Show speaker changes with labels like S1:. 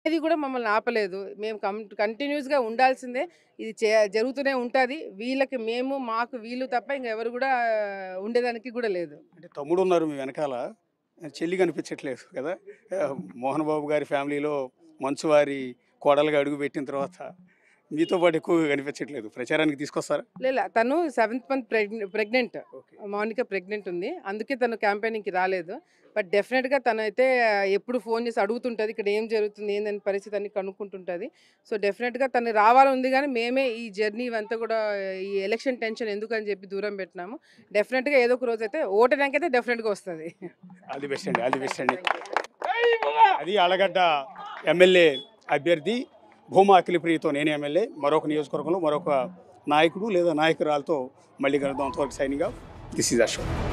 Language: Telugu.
S1: ఇది కూడా మమ్మల్ని ఆపలేదు మేము కం కంటిన్యూస్గా ఉండాల్సిందే ఇది చే జరుగుతూనే ఉంటుంది వీళ్ళకి మేము మాకు వీళ్ళు తప్ప ఇంకా ఎవరు కూడా ఉండేదానికి కూడా లేదు
S2: అంటే తమ్ముడు ఉన్నారు మీ వెనకాల చెల్లి కనిపించట్లేదు కదా ఆ, మోహన్ బాబు గారి ఫ్యామిలీలో మంచువారి కోడలుగా అడుగు పెట్టిన తర్వాత మీతో పాటు ఎక్కువగా కనిపించట్లేదు ప్రచారానికి తీసుకొస్తారా
S1: లేదా తను seventh month pregnant
S2: okay
S1: Mounika pregnant ఉంది అందుకే తను క్యాంపెయినింగ్కి రాలేదు బట్ డెఫినెట్గా తనైతే ఎప్పుడు ఫోన్ చేసి అడుగుతుంటుంది ఇక్కడ ఏం జరుగుతుంది ఏందని పరిస్థితి అన్ని కనుక్కుంటుంటుంది సో డెఫినెట్గా తను రావాలని ఉంది కానీ మేమే ఈ జర్నీ ఇవంతా కూడా ఈ ఎలక్షన్ టెన్షన్ ఎందుకని చెప్పి దూరం పెట్టినాము డెఫినెట్గా ఏదో ఒక రోజు అయితే ఓటడానికి అయితే డెఫినెట్గా వస్తుంది
S2: ఆల్ ది బెస్ట్ అండి ఆల్ ది బెస్ట్ అండి అది ఆలగడ్డ ఎమ్మెల్యే అభ్యర్థి భూమా అఖిలప్రియతో నేను ఎమ్మెల్యే మరొక నియోజకవర్గంలో మరొక నాయకుడు లేదా నాయకురాలతో మళ్ళీ కలుద్దాం అంతవరకు సైనింగ్ దిస్ ఈజ్ అశోక్